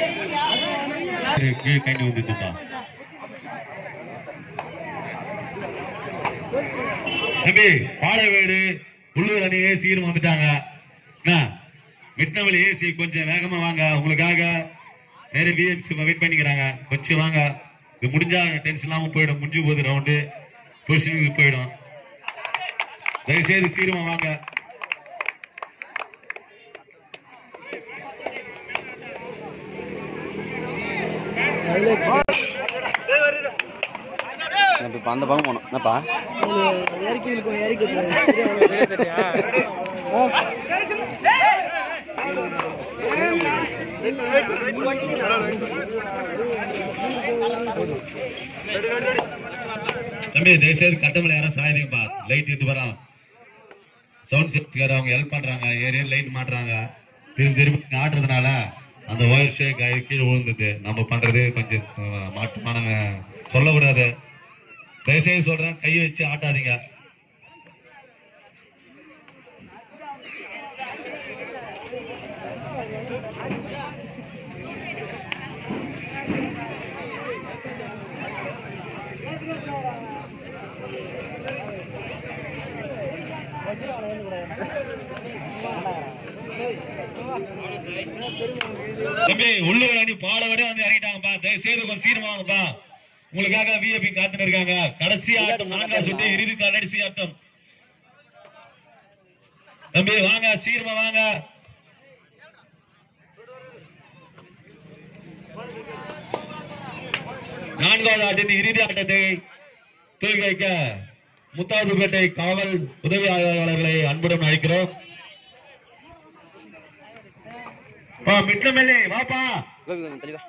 கீழ் கைண்டி வந்துட்டுப்பா தம்பி பாலவேடு உள்ளூர் அணியே சீரும் வந்துட்டாங்க என்ன மிட்னவெளி ஏசி கொஞ்சம் வேகமா வாங்க உங்களுக்காக நிறைய விஎம்சி வெயிட் பண்ணிக்கிறாங்க கொஞ்சம் வாங்க இது முடிஞ்சா டென்ஷன் இல்லாம போயிடும் முடிஞ்சு போகுது ரவுண்டு பொசிஷனுக்கு போயிடும் தயவுசெய்து சீருமா வாங்க இப்போ அந்த பக்கம் போகணும் என்னப்பா இறக்கி இருக்கும் இறக்கி தம்பி தயவுசெய்து கட்டமலை யாரும் சாயுதீங்கப்பா லைட் இது வரோம் சவுண்ட் செட்ஸ்கார அவங்க ஹெல்ப் பண்றாங்க ஏரியா லைட் மாட்டுறாங்க திரும்பி திரும்பி ஆட்டுறதுனால அந்த ஒயர் ஷேக் ஆகி கீழே விழுந்தது நம்ம பண்றது கொஞ்சம் அஹ், மாற்றமான சொல்லக்கூடாது தயவுசெய்து சொல்றேன் கை வச்சு ஆட்டாதீங்க தம்பி உள்ளூர் அணி பாலவரே வந்து இறங்கிட்டாங்கப்பா தயவுசெய்து கொஞ்சம் சீக்கிரமா வாங்கப்பா உங்களுக்காக விஐபி காத்துன்னு இருக்காங்க கடைசி ஆட்டம் நான்காம் சுட்டு இறுதி கடைசி ஆட்டம் தம்பி வாங்க சீக்கிரமா வாங்க நான்காவது ஆட்டத்தின் இறுதி ஆட்டத்தை தூக்கி வைக்க முத்தாதுப்பேட்டை காவல் உதவி ஆய்வாளர்களை அன்புடன் அழைக்கிறோம் வா மிட்லமேலே வாப்பா கோபி கொஞ்சம் தெளிவா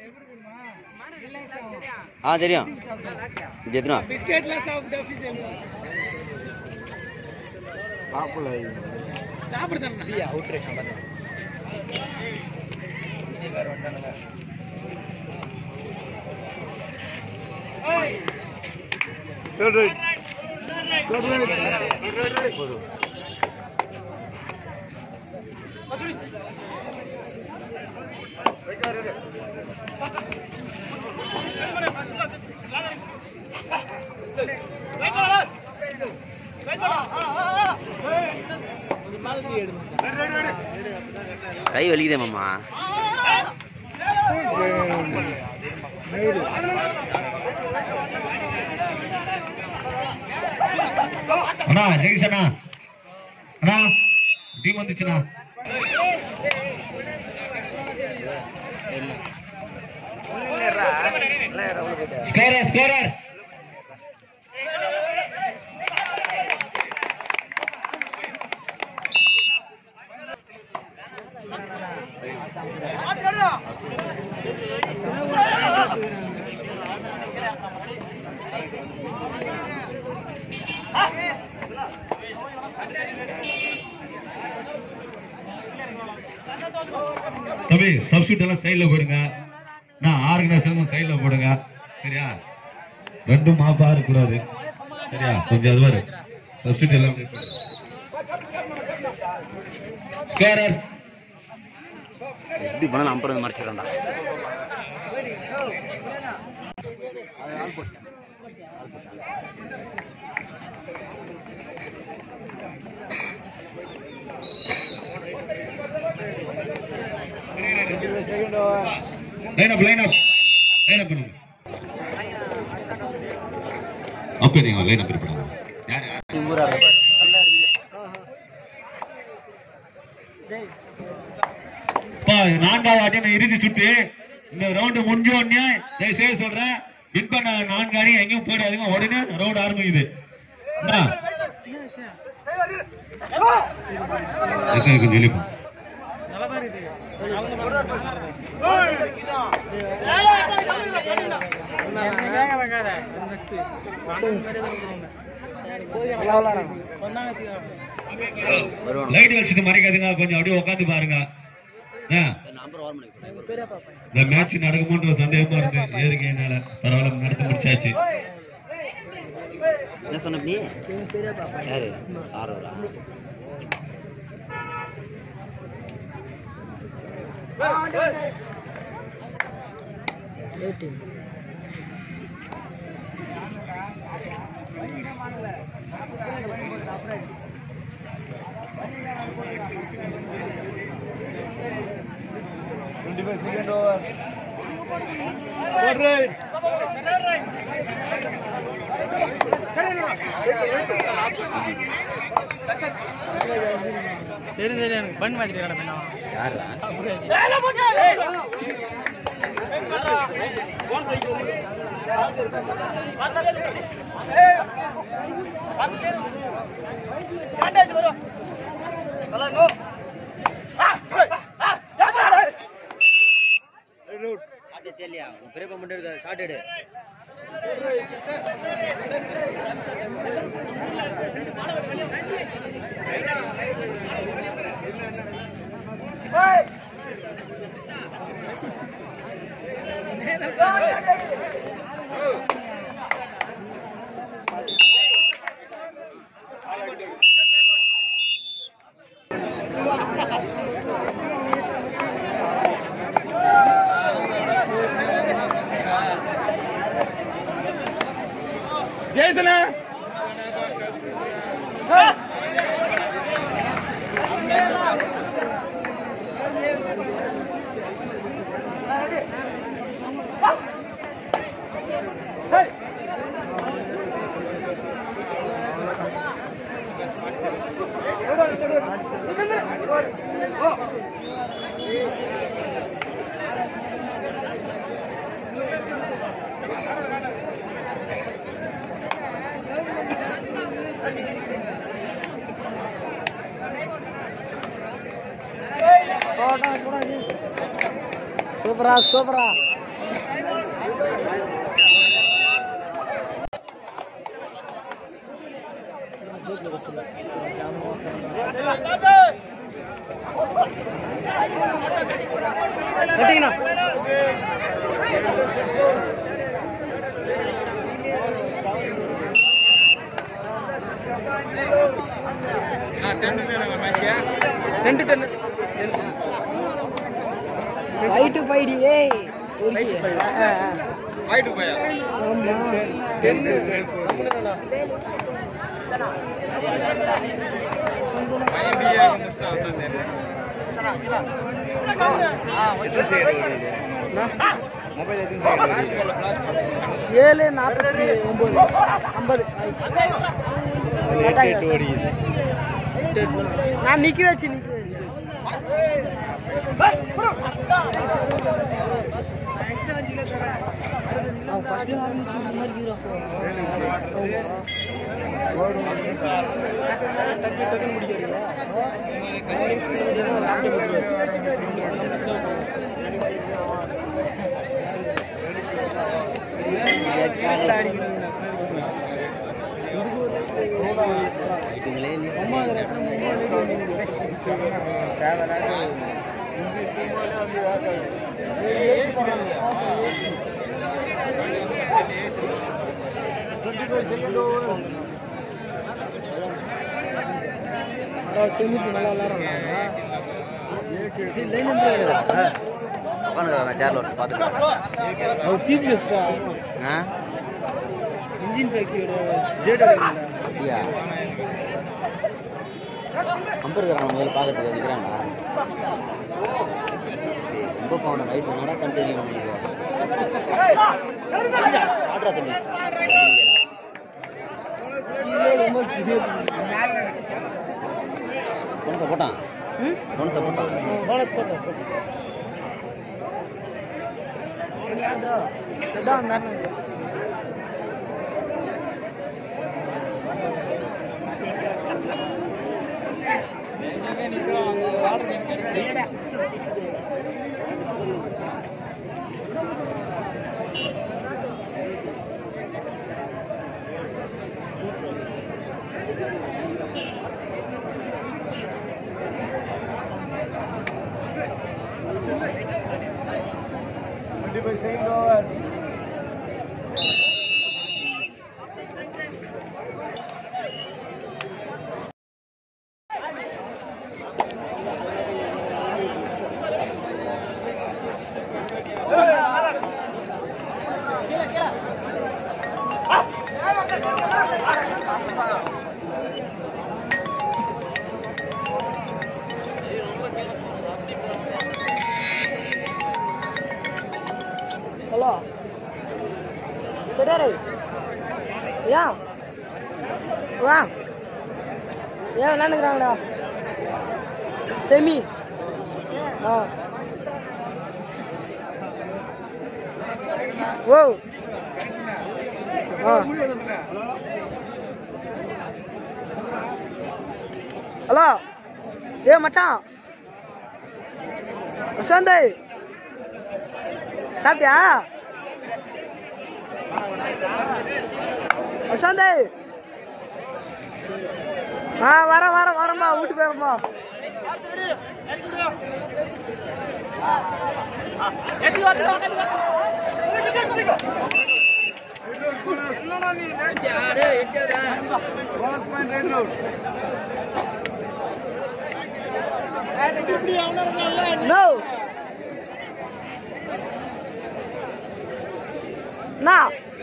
ஆ தெரியும் இப்படி எத்தனா பிஸ்கெட்லாம் சாப்பிட்டு ஆஃபீஸியல் சாப்பிடுறேன் கை வலிக்குதே மாமா அண்ணா ஜெகீஷ் அண்ணா அண்ணா டீம் வந்துச்சுண்ணா ஸ்கோரர் ஸ்கோரர் தம்பி சப்ஸ்டியூட் எல்லாம் சைடுல போடுங்க நான் ஆர்கனைசரும் சைடுல போடுங்க சரியா ரெண்டும் மாப்பா இருக்கக்கூடாது சரியா கொஞ்சம் அது வரும் சப்ஸ்டியூட் எல்லாம் ஸ்கோரர் எப்படி பண்ணாலும் அம்புறது மறைச்சிடறா line up line up line up பண்ணுங்க அப்ப நீங்க லைன் அப் பண்ணுங்க யார் யார் ஊரா அப்பா, நான்காவது அணி இறுதி சுட்டு இந்த ரவுண்டு முடிஞ்ச உடனே தயவுசெய்து சொல்றேன் வின் பண்ண நான்கு அணி எங்கேயும் போயிடாதுங்க உடனே ரவுண்ட் ஆரம்பிக்குது என்ன? தயவுசெய்து கொஞ்சம் வெளியே போங்க. வருவானு லைட் வச்சுட்டு மறைக்காதுங்க கொஞ்சம் அப்படியே உட்காந்து பாருங்க ஆ, நம்பர் ஓரம் பண்ணி இந்த மேட்ச் நடக்குமோன்ற ஒரு சந்தேகமா இருந்து ஏறிங்க என்னால பரவாயில்ல நடத்தி முடிச்சாச்சு என்ன சொன்ன நீ யாரு சார் வரா வெயிட்டிங் தெரியும் தெரியும் எனக்கு பண்ணி மாட்டிட்டு கிடப்பேன் யாரா அது தெரியலையா உன் பெரியப்பா மட்டும் இருக்க ஷார்ட் எடு சூப்பரா சூப்பரா கட்டிங்கண்ணா ரெண்டு ten five two five T ஏய் five two five five two five ஆமா டென் ஏழு நாற்பத்தி ஒம்பது ஐம்பது நான் நிக்க வச்சு நிக்க வச்சு அவன் ஃபர்ஸ்ட் ஆரம்பிச்சு இந்த மாதிரி டக்கு டக்குன்னு முடிக்கிறீங்களா இதுங்களே நீ செமிச்சு நல்லா விளாட்றாங்க உட்காந்துக்கிறேன் சேர்ல ஒருத்தர் பார்த்துட்டு அவர் சீஃப் கெஸ்டா ஆ இன்ஜின் ஃபேக்டரியோட ஜேட் அப்படியா அம்பர் இருக்கிறான் முதல்ல பார்க்கறதுக்கு இருக்கிறாங்களா ரொம்ப போகணும் நைட் என்னடா கண்டினியூ பண்ணிட்டு ஆட்ரா தம்பி ரொம்ப சீரியஸ் பொண்ணை போட்டான் ம் பொண்ணை போட்டான் போனஸ் போட்டோம் செதான் ஹலோ சரியாரு ஏன் வா ஏன் விளாண்டுக்கிறாங்களா செமி ஆ ஓ ஆ ஹலோ ஏ மச்சான் வசந்த் சாப்பிட்டியா வசந்த் ஆ வர வர வரம்மா வீட்டுக்கு வரம்மா நோ நா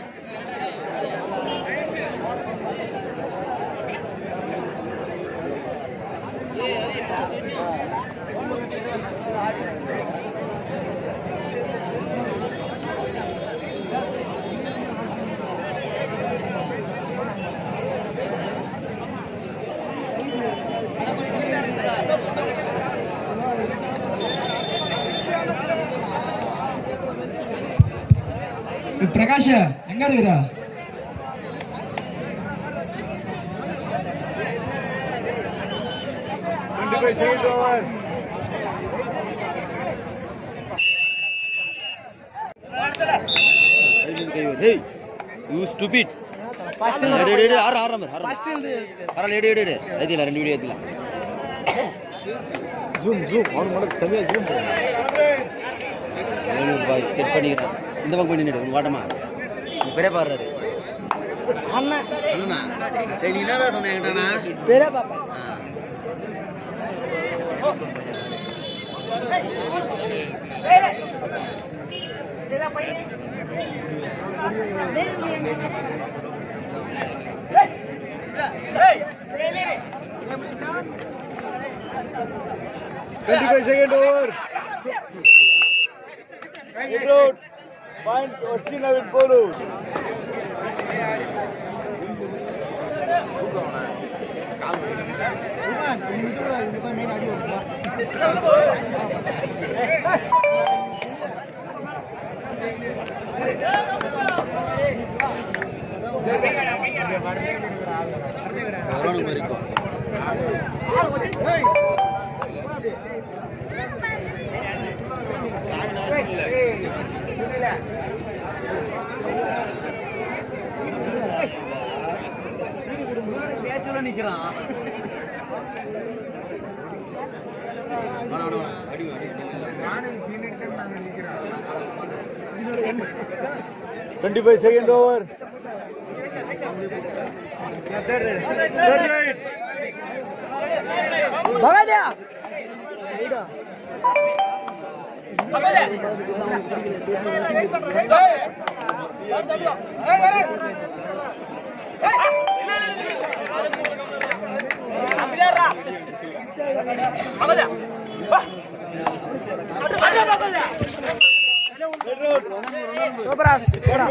பிரகாஷ் எங்க இருக்கிற ஹேய் யூ ஸ்டூபிட் எடு எடு எடு ஆறு ஆறு நம்பர் ஆறு ஆறு எடு எடு எடு ஏத்தில ரெண்டு வீடியோ ஏத்தில ஜூம் ஜூம் அவன் மட்டும் கம்மியா ஜூம் எழுநூறு ரூபாய் செட் பண்ணிக்கிறேன் இந்த பக்கம் போய் நின்று உங்க வாட்டமா நீ பெரிய பாடுறாரு அண்ணன் அண்ணா டேய் நீ என்னடா சொன்ன என்கிட்டண்ணா பெரிய பாப்பா வருவானுங்க மாதிரி இருக்கும் பேசல நிக்கிறான் வேணாம், வேணாம், அடி, அடி. 25 second over. பகாதியா சூப்பராஸ்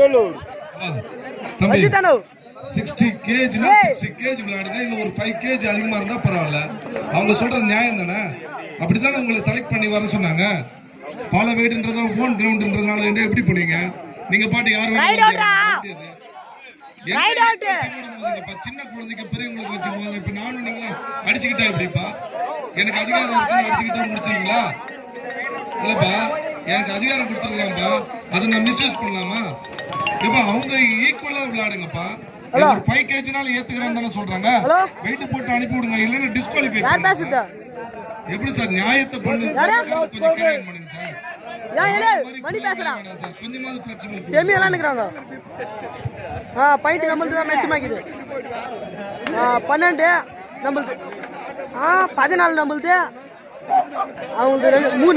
தம்பி வச்சுட்டானோ சிக்ஸ்டி கேஜ்னா ஏய். சிக்ஸ்டி கேஜ் விளையாடுங்க இல்ல ஒரு ஃபைவ் கேஜ் அதிகமா இருந்தா பரவாயில்ல அவங்க சொல்றது நியாயம் தானே அப்படித்தானே உங்களை செலக்ட் பண்ணி வர சொன்னாங்க பல வெயிட்ன்றத ஓன் கிரவுண்ட்ன்றதுனால என்ன எப்படி பண்ணுவீங்க நீங்க பாட்டு யார் வேணாலும் Ride out-ஆ? வந்து முடியாது. எங்க Ride out. team ஓட மோதுங்கப்பா. சின்ன குழந்தைக்கு பெரியவங்களுக்கு வச்சு மோதுங்க. இப்ப நானும் நீங்களும் அடிச்சுக்கிட்டா எப்படிப்பா எனக்கு அதிகாரம் இருக்குன்னு அடிச்சுக்கிட்டா முடிச்சிருங்களா இல்லப்பா எனக்கு அதிகாரம் கொடுத்துருக்காங்கப்பா அதை நான் மிஸ்யூஸ் பண்ணலாமா இப்ப அவங்க ஈக்குவலா விளையாடுங்கப்பா Hello. ஒரு ஃபைவ் கேஜினால ஏத்துக்கிறேன்னு தானே சொல்றாங்க Hello. வெயிட் போட்டு அனுப்பி விடுங்க இல்லைன்னா டிஸ்குவாலிஃபை யார் பேசுறது எப்படி சார் நியாயத்தை பண்ணு யாரு? கொஞ்சம் கேரியன் பண்ணுங்க சார் ஏன் இந்த ஏலே மாதிரி மணி போக பேசுறான் வேண்டாம் சார் கொஞ்சமாவது flexible செமி விளாண்டுக்கிறாங்க ஆ பாயிண்ட் நம்மளுக்கு தான் மேட்சமாக்குது ஆ பன்னெண்டு நம்மளுது ஆ பதினாலு நம்மளுது அவங்களுக்கு ரெண்டு மூணு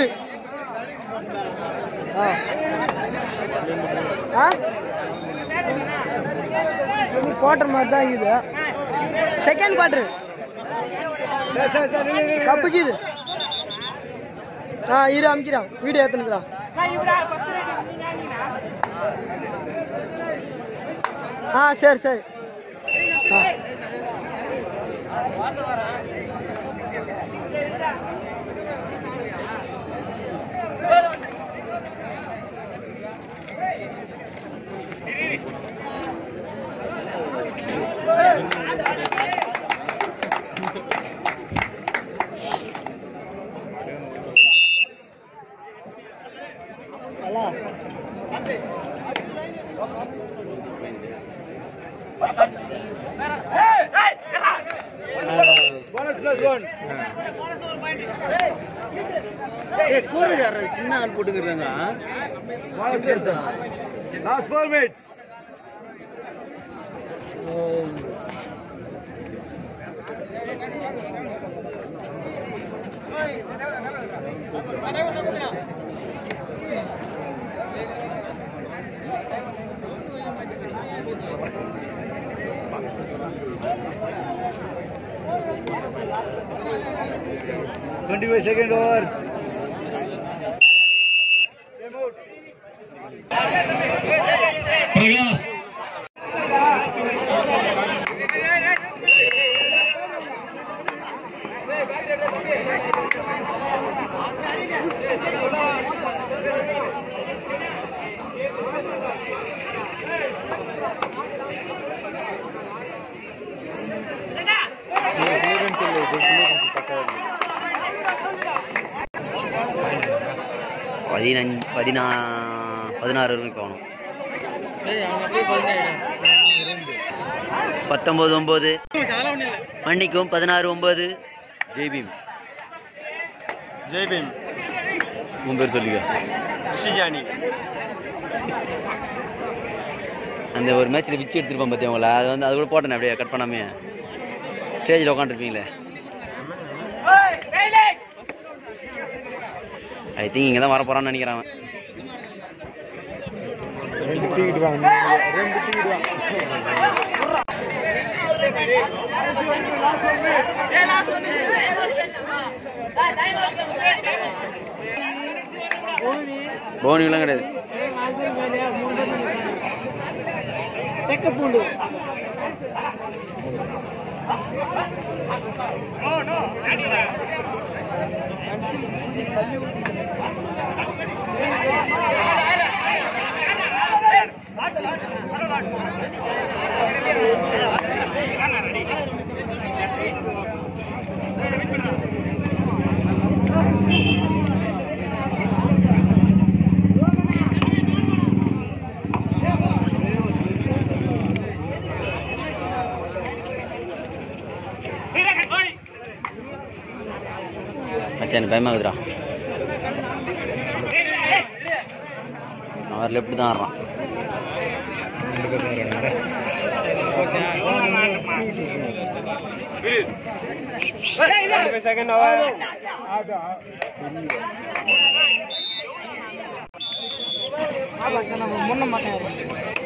ஆ ஆ குவார்டர் மாதிரி தான் இது செகண்ட் குவார்டர் கப்புக்கு இது ஆ இரு அமுக்கிறான் வீடியோ ஏத்துனுக்குறான் ஆ சரி சரி ஆ Bonus plus one. ஏய் ஸ்கோர் யாரா சின்ன ஆள் போட்டுக்கிறாங்க Bonus plus one. Last four minutes. Twenty-five second over. Prakash பதினஞ்சு பதினா பதினாறு வரைக்கும் போகணும் பத்தொம்பது ஒம்பது மன்னிக்கும் பதினாறு ஒம்பது ஜெய்பீம் ஜெய்பீம் உன் பேர் சொல்லிக்க ரிஷிஜானி அந்த ஒரு மேட்ச்சில் விச்சு எடுத்துருப்போம் பார்த்தியா உங்களை அது வந்து அது கூட போட்டேன் அப்படியே கட் பண்ணாமே ஸ்டேஜில் உட்காந்துருப்பீங்களே ஐ திங்க் இங்கே தான் வர போகிறான்னு நினைக்கிறேன் அவன். ரெண்டு டிக்கெட் வாங்க ரெண்டு டிக்கெட் வாங்க போனிலாம் கிடையாது தெக்கப்பூண்டு மச்சான் எனக்கு பயமாகுதுடா அவர் லெஃப்ட் தான் ஆடுறான் செகண்ட் அவர் முன்ன மாட்டேன்